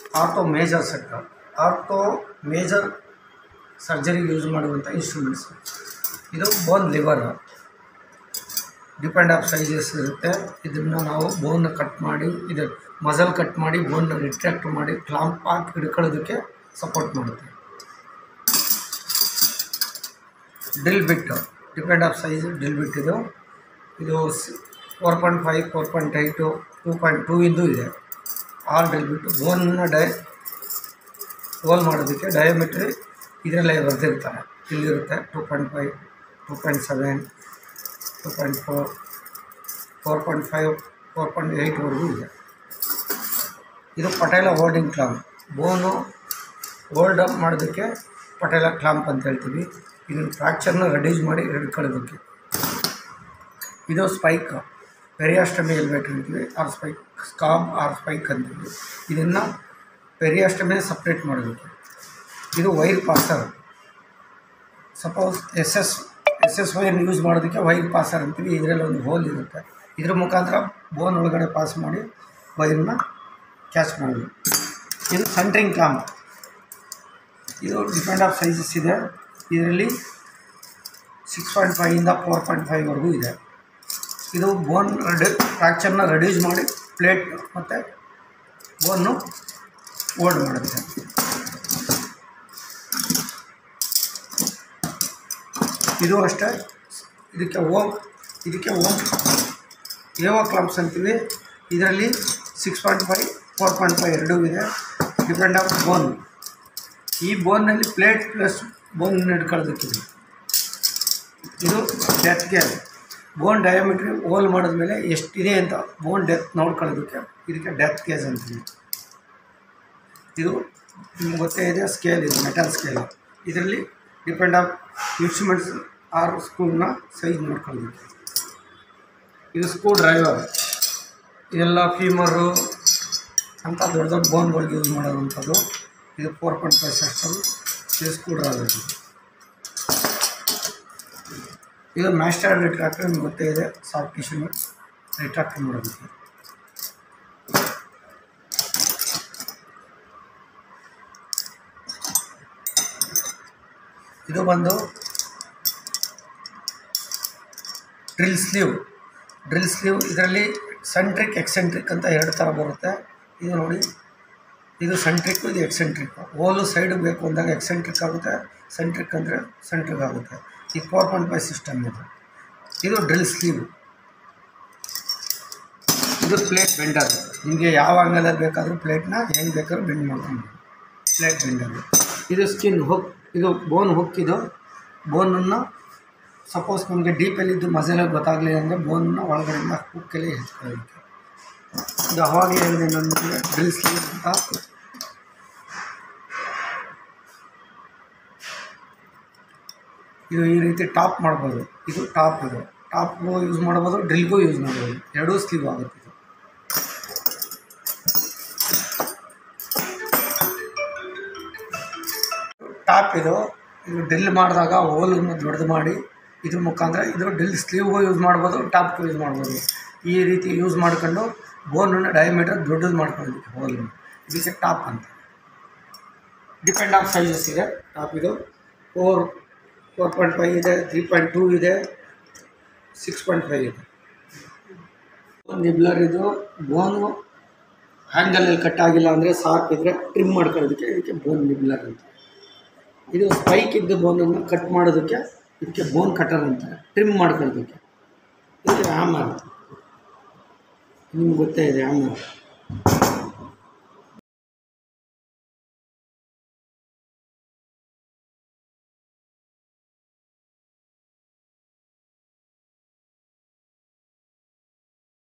ortho major set ortho major ಸರ್ಜರಿಗೆ use ಮಾಡುವಂಥ instruments ಇದು bone lever depend of sizes ಇರುತ್ತೆ ಇದನ್ನು ನಾವು ಬೋನ್ನ ಕಟ್ ಮಾಡಿ ಇದು ಮಸಲ್ ಕಟ್ ಮಾಡಿ ಬೋನ್ನ ರಿಟ್ರಾಕ್ಟ್ ಮಾಡಿ ಕ್ಲಾಂಪ್ ಹಾಕಿ ಹಿಡ್ಕೊಳ್ಳೋದಕ್ಕೆ ಸಪೋರ್ಟ್ ಮಾಡುತ್ತೆ drill bit depend of size drill bit ಇದು ಇದು four point five four point eight two point two ಇಂದು ಇದೆ ಆರು ಡ್ರಿಲ್ ಬಿಟ್ಟು ಬೋನ್ನ ಡೈ ಹೋಲ್ ಮಾಡೋದಕ್ಕೆ ಡಯಾಮೀಟ್ರಿ ಇದರಲ್ಲೇ ಬರೆದಿರ್ತಾರೆ ಇಲ್ಲಿರುತ್ತೆ two point five two point seven two point four four point five four point ಏಯ್ಟ್ವರೆಗೂ ಇದೆ ಇದು patella holding clamp bone hold up ಮಾಡೋದಕ್ಕೆ ಪಟೇಲ ಕ್ಲಾಂಪ್ ಅಂತ ಹೇಳ್ತೀವಿ ಇದನ್ನು ಫ್ರ್ಯಾಕ್ಚರ್ನ ರೆಡ್ಯೂಸ್ ಮಾಡಿ ಹಿಡ್ಕೊಳ್ಳೋದಕ್ಕೆ ಇದು ಸ್ಪೈಕ್ ಪೆರಿಯಾಸ್ಟಮಿ ಎಲ್ವೇಟ್ ಅಂತೀವಿ or spike scab or spike ಅಂತೀವಿ ಇದನ್ನು ಪೆರಿಯಾಸ್ಟಮಿ ಸಪ್ರೇಟ್ ಮಾಡೋದಕ್ಕೆ ಇದು wire passer suppose S S S S wire use ಮಾಡೋದಕ್ಕೆ ವೈರ್ ಪಾಸರ್ ಅಂತೀವಿ ಇದರಲ್ಲಿ ಒಂದು ಹೋಲ್ ಇರುತ್ತೆ ಇದ್ರ ಮುಖಾಂತರ ಬೋನ್ ಒಳಗಡೆ ಪಾಸ್ ಮಾಡಿ ವೈರನ್ನ ಕ್ಯಾಚ್ ಮಾಡೋದು ಇದು ಸೆಂಟ್ರಿಂಗ್ ಕ್ಲಾಂಪ್ ಇದು ಡಿಪೆಂಡ್ ಆಫ್ ಸೈಜಸ್ ಇದೆ ಇದರಲ್ಲಿ ಸಿಕ್ಸ್ ಪಾಯಿಂಟ್ ಫೈವಿಂದ ಫೋರ್ ಪಾಯಿಂಟ್ ಫೈವ್ವರೆಗೂ ಇದೆ ಇದು ಬೋನ್ ರೆಡಿ ಫ್ರ್ಯಾಕ್ಚರ್ನ ರೆಡ್ಯೂಸ್ ಮಾಡಿ ಪ್ಲೇಟ್ ಮತ್ತು ಬೋನ್ನು ಓಲ್ಡ್ ಮಾಡುತ್ತೆ ಇದು ಅಷ್ಟೇ ಇದಕ್ಕೆ ಓಮ್ ಇದಕ್ಕೆ ಓಮ್ ಏವೋ ಕ್ಲಬ್ಸ್ ಅಂತೀವಿ ಇದರಲ್ಲಿ six point five four point five ಎರಡೂ ಇದೆ ಡಿಪೆಂಡ್ ಆಫ್ ಬೋನ್ ಈ ಬೋನ್ನಲ್ಲಿ ಪ್ಲೇಟ್ ಪ್ಲಸ್ ಬೋನ್ ಹಿಡ್ಕೊಳ್ಳೋದಕ್ಕಿದೆ ಇದು ಡೆತ್ಗೆ ಬೋನ್ ಡಯಾಮೀಟ್ರಿ ಹೋಲ್ ಮಾಡಿದ್ಮೇಲೆ ಎಷ್ಟಿದೆ ಅಂತ ಬೋನ್ ಡೆತ್ ನೋಡ್ಕೊಳ್ಳೋದಕ್ಕೆ ಇದಕ್ಕೆ ಡೆತ್ ಕೇಸ್ ಅಂತೀವಿ ಇದು ನಿಮ್ಗೆ ಗೊತ್ತೇ ಇದೆ ಸ್ಕೇಲ್ ಇದು ಮೆಟಲ್ ಸ್ಕೇಲ್ ಇದರಲ್ಲಿ ಡಿಪೆಂಡ್ ಆಫ್ ಇನ್ಸ್ಟ್ರೂಮೆಂಟ್ಸ್ ಆರ್ ಸ್ಕ್ರೂನ ಸೈಜ್ ನೋಡ್ಕೊಳ್ಳೋದಕ್ಕೆ ಇದು ಸ್ಕ್ರೂ ಡ್ರೈವರ್ ಇದೆಲ್ಲ ಫೀಮರು ಅಂತ ದೊಡ್ಡ ದೊಡ್ಡ ಬೋನ್ಗಳಿಗೆ ಯೂಸ್ ಮಾಡೋವಂಥದ್ದು ಇದು ಫೋರ್ ಪಾಯಿಂಟ್ ಫೈವ್ ಸಿಸ್ಟಮ್ ಇದು ಸ್ಕ್ರೂ ಡ್ರೈವರ್ ಇದು ಇದು ಮ್ಯಾಸ್ಟರ್ ರಿಟ್ರಾಕ್ಟರ್ ನಿಮ್ಗೆ ಗೊತ್ತೇ ಇದೆ ಸಾಫ್ಟ್ ಟಿಶ್ಯೂ ರಿಟ್ರಾಕ್ಟ್ ಮಾಡೋದಕ್ಕೆ ಇದು ಬಂದು ಡ್ರಿಲ್ ಸ್ಲೀವ್ ಡ್ರಿಲ್ ಸ್ಲೀವ್ ಇದರಲ್ಲಿ ಸೆಂಟ್ರಿಕ್ ಎಕ್ಸೆಂಟ್ರಿಕ್ ಅಂತ ಎರಡು ಥರ ಬರುತ್ತೆ ಇದು ನೋಡಿ ಇದು ಸೆಂಟ್ರಿಕ್ ಇದು ಎಕ್ಸೆಂಟ್ರಿಕ್ ಹೋಲು ಸೈಡ್ ಬೇಕು ಅಂದಾಗ ಎಕ್ಸೆಂಟ್ರಿಕ್ ಆಗುತ್ತೆ ಸೆಂಟ್ರಿಕ್ ಅಂದರೆ ಸೆಂಟ್ರಿಕ್ ಆಗುತ್ತೆ ಈ ಫೋರ್ ಪಾಯಿಂಟ್ ಫೈವ್ ಸಿಸ್ಟಮ್ ಇದು ಇದು ಡ್ರಿಲ್ ಸ್ಲೀವ್ ಇದು ಪ್ಲೇಟ್ ಬೆಂಡರ್ ನಿಮಗೆ ಯಾವ ಆಂಗಲಲ್ಲಿ ಬೇಕಾದರೂ ಪ್ಲೇಟ್ನ ಹೆಂಗೆ ಬೇಕಾದ್ರೂ ಬೆಂಡ್ ಮಾಡ್ಕೊಂಡು ಪ್ಲೇಟ್ ಬೆಂಡರ್ ಇದು ಸ್ಕಿನ್ ಹುಕ್ ಇದು ಬೋನ್ ಹುಕ್ ಇದು ಬೋನನ್ನು ಸಪೋಸ್ ನಮಗೆ ಡೀಪಲ್ಲಿದ್ದು ಮಸಾಲೆ ಗೊತ್ತಾಗಲಿಲ್ಲ ಅಂದರೆ ಬೋನ್ನ ಒಳಗಡೆಯಿಂದ ಹುಕ್ಕಲ್ಲಿ ಹೆಚ್ಕೊಳ್ಳೋದಕ್ಕೆ ಇದು ಅವಾಗಲೇ ಹೇಳಿದೆ ನನಗೆ ಡ್ರಿಲ್ ಸ್ಲೀವ್ ಅಂತ ಇದು ಈ ರೀತಿ ಟಾಪ್ ಮಾಡ್ಬೋದು ಇದು ಟಾಪ್ ಇದು ಟಾಪ್ಗೂ ಯೂಸ್ ಮಾಡ್ಬೋದು ಡ್ರಿಲ್ಗೂ ಯೂಸ್ ಮಾಡ್ಬೋದು ಎರಡೂ ಸ್ಲೀವ್ ಆಗುತ್ತೆ ಇದು ಟಾಪ್ ಇದು ಇದು ಡ್ರಿಲ್ ಮಾಡಿದಾಗ ಹೋಲನ್ನು ದೊಡ್ಡದು ಮಾಡಿ ಇದ್ರ ಮುಖಾಂತರ ಇದ್ರ ಡ್ರಿಲ್ ಸ್ಲೀವ್ಗೂ ಯೂಸ್ ಮಾಡ್ಬೋದು ಟಾಪ್ಗೂ ಯೂಸ್ ಮಾಡ್ಬೋದು ಈ ರೀತಿ ಯೂಸ್ ಮಾಡ್ಕೊಂಡು ಬೋನನ್ನು ಡಯಾಮೀಟರ್ ದೊಡ್ಡದು ಮಾಡ್ಕೊಳ್ಳೋದಕ್ಕೆ ಹೋಲನ್ನು ಇದಕ್ಕೆ ಟಾಪ್ ಅಂತ ಡಿಪೆಂಡ್ ಆಫ್ ಸೈಜಸ್ ಇದೆ ಟಾಪ್ ಇದು ಫೋರ್ ಫೋರ್ ಪಾಯಿಂಟ್ ಫೈವ್ ಇದೆ ತ್ರೀ ಪಾಯಿಂಟ್ ಟೂ ಇದೆ ಸಿಕ್ಸ್ ಪಾಯಿಂಟ್ ಫೈವ್ ಇದೆ ನಿಬ್ಲರ್ ಇದು ಬೋನು ಹ್ಯಾಂಗಲಲ್ಲಿ ಕಟ್ ಆಗಿಲ್ಲ ಅಂದರೆ ಸಾಕ್ ಇದ್ದರೆ ಟ್ರಿಮ್ ಮಾಡ್ಕೊಳ್ಳೋದಕ್ಕೆ ಇದಕ್ಕೆ ಬೋನ್ ನಿಬ್ಲರ್ ಅಂತ ಇದು ಸ್ಪೈಕ್ ಇದ್ದ ಬೋನನ್ನು ಕಟ್ ಮಾಡೋದಕ್ಕೆ ಇದಕ್ಕೆ ಬೋನ್ ಕಟರ್ ಅಂತಾರೆ ಟ್ರಿಮ್ ಮಾಡ್ಕೊಳ್ಳೋದಕ್ಕೆ ಇದಕ್ಕೆ ಹ್ಯಾಮರ್ ನಿಮ್ಗೆ ಗೊತ್ತೇ ಇದೆ ಹ್ಯಾಮರ್